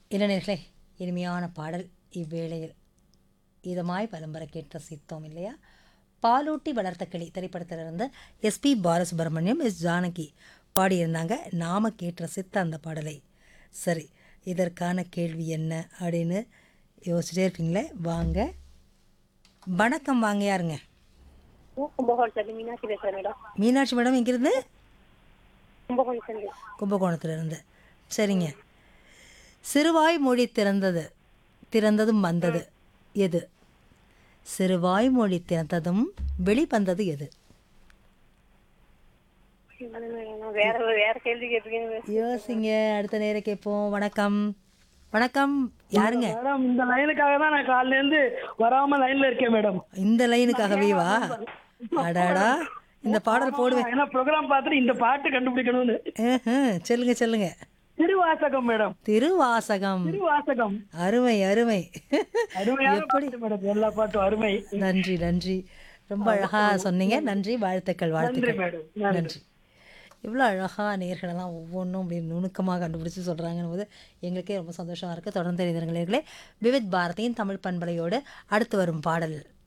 இளைஞர்களே இனிமையான பாடல் இவ்வேளையில் இதமாய் பலம்பர கேட்டு ரசித்தோம் இல்லையா பாலூட்டி வளர்த்த கிளி திரைப்படத்திலிருந்து எஸ்பி பாலசுப்ரமணியம் எஸ் ஜானகி பாடியிருந்தாங்க நாம கேட்டு ரசித்த அந்த பாடலை சரி இதற்கான கேள்வி என்ன அப்படின்னு யோசிச்சிட்டே இருப்பீங்களே வாங்க வணக்கம் வாங்க யாருங்க கும்பகோணத்துல மீனாட்சி பேசுறேன் மேடம் மீனாட்சி மேடம் எங்கிருந்து கும்பகோணத்துல கும்பகோணத்திலிருந்து சரிங்க சிறுவாய் மொழி திறந்தது திறந்ததும் வந்தது எது சிறுவாய் மொழி திறந்ததும் வெளிவந்தது எது வேற வேற கேள்வி கேட்டிருக்கீங்க யோசிங்க அடுத்த நேரம் கேட்போம் வணக்கம் வணக்கம் யாருங்க மேடம் இந்த லைனுக்காக தான் நான் காலையில இருந்து வராம லைன்ல இருக்கேன் மேடம் இந்த லைனுக்காகவே வா அடாடா இந்த பாடல் போடுவேன் ஏன்னா ப்ரோக்ராம் பார்த்துட்டு இந்த பாட்டு கண்டுபிடிக்கணும்னு ஆஹ், சொல்லுங்க சொல்லுங்க திருவாசகம் மேடம் திருவாசகம் திருவாசகம் அருமை அருமை அருமையான பாட்டு மேடம் எல்லா பாட்டும் அருமை நன்றி நன்றி ரொம்ப அழகா சொன்னீங்க நன்றி வாழ்த்துக்கள் வாழ்த்துக்கள் மேடம் நன்றி நன்றி இவ்வளோ அழகாக நேர்களெல்லாம் ஒவ்வொன்றும் அப்படி நுணுக்கமாக கண்டுபிடிச்சி சொல்கிறாங்கன்னு போது எங்களுக்கே ரொம்ப சந்தோஷமாக இருக்குது தொடர்ந்து எழுதுங்களே விவித் பாரதியின் தமிழ் பண்பலையோடு அடுத்து வரும் பாடல்